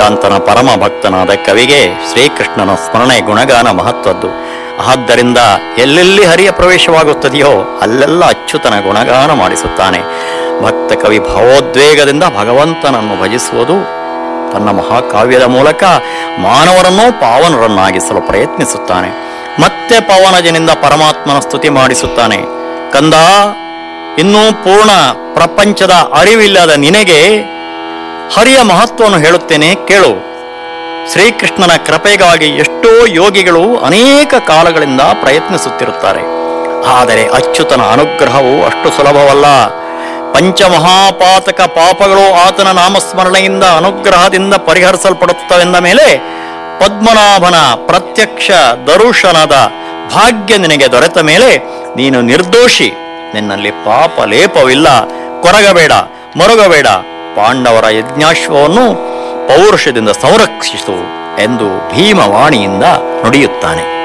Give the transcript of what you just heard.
ಕಾಂತನ ಪರಮ ಭಕ್ತನಾದ ಕವಿಗೆ ಶ್ರೀಕೃಷ್ಣನ ಸ್ಮರಣೆ ಗುಣಗಾನ ಮಹತ್ವದ್ದು ಆದ್ದರಿಂದ ಎಲ್ಲೆಲ್ಲಿ ಹರಿಯ ಪ್ರವೇಶವಾಗುತ್ತದೆಯೋ ಅಲ್ಲೆಲ್ಲ ಅಚ್ಯುತನ ಗುಣಗಾನ ಮಾಡಿಸುತ್ತಾನೆ ಭಕ್ತ ಕವಿ ಭಾವೋದ್ವೇಗದಿಂದ ಭಗವಂತನನ್ನು ಭಜಿಸುವುದು ತನ್ನ ಮಹಾಕಾವ್ಯದ ಮೂಲಕ ಮಾನವರನ್ನೂ ಪಾವನರನ್ನಾಗಿಸಲು ಪ್ರಯತ್ನಿಸುತ್ತಾನೆ ಮತ್ತೆ ಪವನಜನಿಂದ ಪರಮಾತ್ಮನ ಸ್ತುತಿ ಮಾಡಿಸುತ್ತಾನೆ ಕಂದ ಇನ್ನೂ ಪೂರ್ಣ ಪ್ರಪಂಚದ ಅರಿವಿಲ್ಲದ ನಿನಗೆ ಹರಿಯ ಮಹತ್ವವನ್ನು ಹೇಳುತ್ತೇನೆ ಕೇಳು ಶ್ರೀಕೃಷ್ಣನ ಕೃಪೆಗಾಗಿ ಎಷ್ಟೋ ಯೋಗಿಗಳು ಅನೇಕ ಕಾಲಗಳಿಂದ ಪ್ರಯತ್ನಿಸುತ್ತಿರುತ್ತಾರೆ ಆದರೆ ಅಚ್ಯುತನ ಅನುಗ್ರಹವು ಅಷ್ಟು ಸುಲಭವಲ್ಲ ಪಂಚಮಹಾಪಾತಕ ಪಾಪಗಳು ಆತನ ನಾಮಸ್ಮರಣೆಯಿಂದ ಅನುಗ್ರಹದಿಂದ ಪರಿಹರಿಸಲ್ಪಡುತ್ತವೆಂದ ಮೇಲೆ ಪದ್ಮನಾಭನ ಪ್ರತ್ಯಕ್ಷ ದರುಶನದ ಭಾಗ್ಯ ನಿನಗೆ ದೊರೆತ ಮೇಲೆ ನೀನು ನಿರ್ದೋಷಿ ನಿನ್ನಲ್ಲಿ ಪಾಪ ಲೇಪವಿಲ್ಲ ಕೊರಗಬೇಡ ಮರುಗಬೇಡ ಪಾಂಡವರ ಯಜ್ಞಾಶ್ವವನ್ನು ಪೌರುಷದಿಂದ ಸಂರಕ್ಷಿಸು ಎಂದು ಭೀಮವಾಣಿಯಿಂದ ನುಡಿಯುತ್ತಾನೆ